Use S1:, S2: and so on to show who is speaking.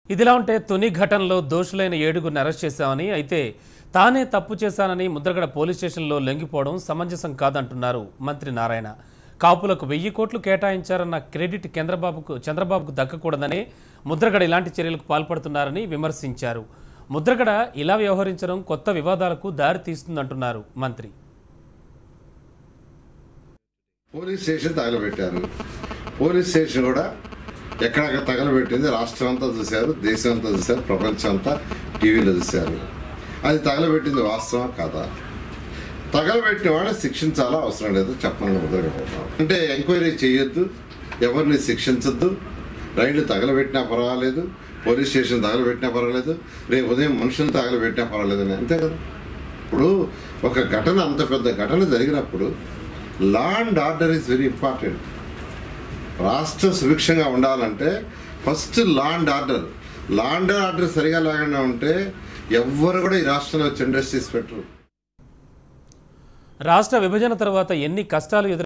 S1: ఇదిలా ఉంటే తుని ఘటనలో దోషులైన ఏడుగురిని అరెస్ట్ చేశామని అయితే తానే తప్పు చేశానని ముద్రగడ పోలీస్ స్టేషన్లో లొంగిపోవడం సమంజసం కాదంటున్నారు మంత్రి నారాయణ కాపులకు వెయ్యి కోట్లు కేటాయించారన్న క్రెడిట్ చంద్రబాబుకు చంద్రబాబుకు దక్కకూడదనే ముద్రగడ ఇలాంటి చర్యలకు పాల్పడుతున్నారని విమర్శించారు ముద్రగడ ఇలా వ్యవహరించడం కొత్త వివాదాలకు దారి తీస్తుందంటున్నారు మంత్రి
S2: పోలీస్ స్టేషన్ తగలబెట్టారు పోలీస్ స్టేషన్ కూడా ఎక్కడక్కడ తగలబెట్టింది రాష్ట్రం అంతా చూశారు దేశం అంతా చూశారు ప్రపంచం అంతా టీవీలో చూశారు అది తగలబెట్టింది వాస్తవం కాదా తగలబెట్టిన వాడిని శిక్షించాలా అవసరం లేదు చెప్పమని మొదలుపెట్టాం అంటే ఎంక్వైరీ చేయొద్దు ఎవరిని శిక్షించొద్దు రైళ్లు తగలబెట్టినా పర్వాలేదు పోలీస్ స్టేషన్ తగలబెట్టినా పర్వాలేదు రేపు ఉదయం మనుషులు తగలబెట్టినా పర్వాలేదు అని అంతే కదా ఇప్పుడు ఒక ఘటన అంత పెద్ద ఘటన జరిగినప్పుడు law and order is very important రాష్ట్ర సుభిక్షంగా ఉండాలంటే first law and order law and order సరిగా లేకుండా ఉంటే ఎవ్వరు కూడా ఈ రాష్ట్రంలో వచ్చి ఇండస్ట్రీస్ పెట్టరు
S1: రాష్ట్ర విభజన తర్వాత ఎన్ని కష్టాలు ఎదురు